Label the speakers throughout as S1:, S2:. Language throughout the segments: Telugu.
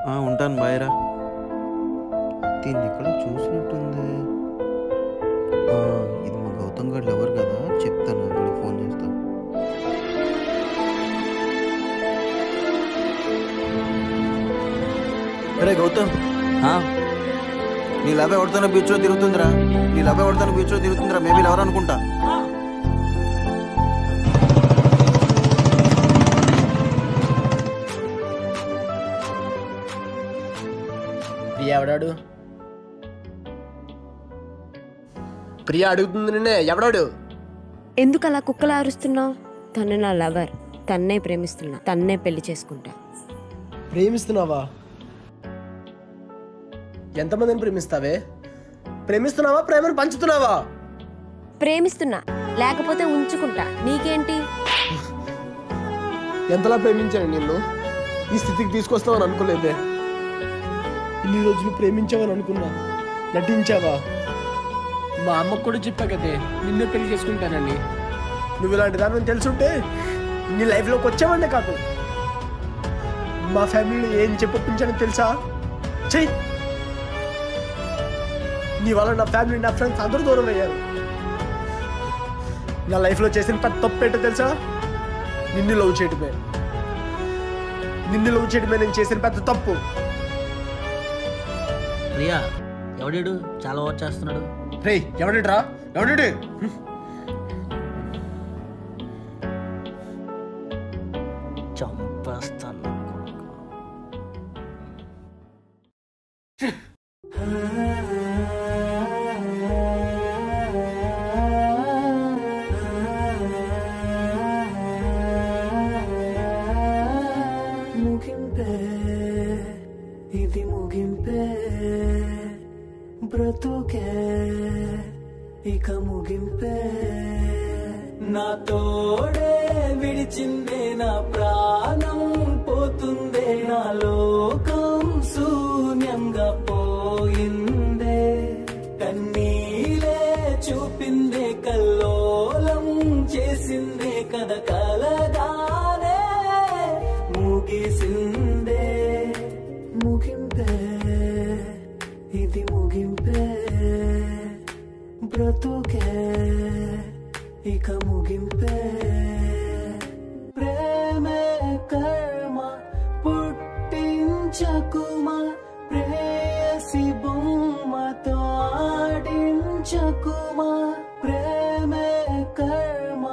S1: ఆ, ఉంటాను బాయ్రా దీన్ని ఎక్కడ చూసినట్టుంది ఆ, ఇది మా గౌతమ్ గారు ఎవరు కదా చెప్తాను వాడికి ఫోన్ చేస్తా అరే గౌతమ్ నీ లవ్ ఎవరితోనో బీచ్లో తిరుగుతుందిరా నీ లవ్ ఎవరితోనో బీచ్లో తిరుగుతుందిరా మేబీ ఎవరు అనుకుంటా
S2: ప్రియా ఎవడాడు ప్రియా అడుగుతుంది నిన్నే ఎవడాడు
S3: ఎందుకు అలా కుక్కలా అరుస్తున్నావు తను నా లవర్ తన్నే ప్రేమిస్తున్నా తన్నే పెళ్లి చేసుకుంటా
S2: ప్రేమిస్తున్నావా ఎంతమందిని ప్రేమిస్తావే ప్రేమిస్తున్నావా ప్రేమను పంచుతున్నావా
S3: ప్రేమిస్తున్నా లేకపోతే ఉంచుకుంటా నీకేంటి
S2: ఎంతలా ప్రేమించాను నిన్ను ఈ స్థితికి తీసుకొస్తావని అనుకోలేదే ఇన్ని రోజులు ప్రేమించావని అనుకున్నా నటించావా మా అమ్మకు కూడా చెప్పా కదే నిన్నే పెళ్లి చేసుకుంటానని నువ్వు ఇలాంటి దాని తెలుసుంటే నీ లైఫ్లోకి వచ్చావంటే కాదు మా ఫ్యామిలీలో ఏం చెప్పొప్పించానో తెలుసా చెయ్యి నీ వల్ల నా ఫ్యామిలీ నా ఫ్రెండ్స్ అందరూ దూరం అయ్యారు నా లైఫ్లో చేసిన పెద్ద తప్పు ఏంటో తెలుసా నిన్ను లవ్ చేయడమే నిన్ను లవ్ చేయడమే నేను చేసిన పెద్ద తప్పు
S4: ప్రియా ఎవడాడు చాలా ఓవర్ చేస్తున్నాడు
S2: రే ఎవడిడ్రా ఎవడి
S4: చంపేస్తాను
S5: ముగింపే ఇది ముగింపే బ్రతుకే ఇక ముగింపే నా తోడే విడిచిందే నా ప్రాణం పోతుందే నా లోకం శూన్యంగా పోయిందే కన్నీలే చూపిందే కల్లోలం చేసిందే కథ కలగానే ముగిసిందే ముగింపే ఇది ముగింపే బ్రతుకే ఇక ముగింపే ప్రేమే కర్మ పుట్టించకుమా ప్రేయసి బొమ్మతో ఆడించకుమా ప్రేమే కర్మ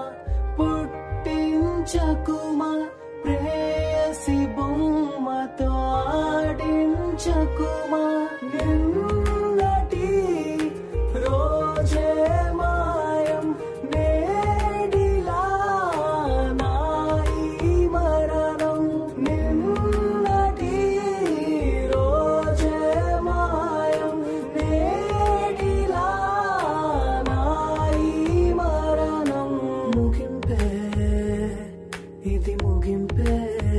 S5: పుట్టించకుమా ప్రేయసి బొమ్మతో ఆడించకుమా నిన్నటి రోజే మాయం నేడిలా నాయి మరణం నిన్నటి రోజే మాయం నేడిలా నాయి మరణం ముగింపే ఇది ముగింపే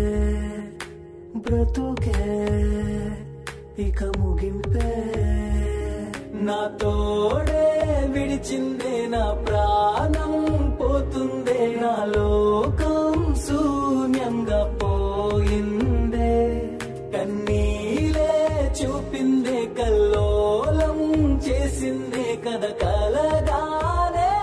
S5: బ్రతుకే ఇక ముగింపే నా తోడే విడిచిందే నా ప్రాణం పోతుందే నా లోకం శూన్యంగా పోయిందే కన్నీలే చూపిందే కల్లోలం చేసిందే కథ కలగానే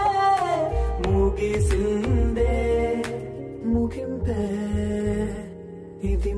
S5: ముగిసిందే ముగింపే ఇది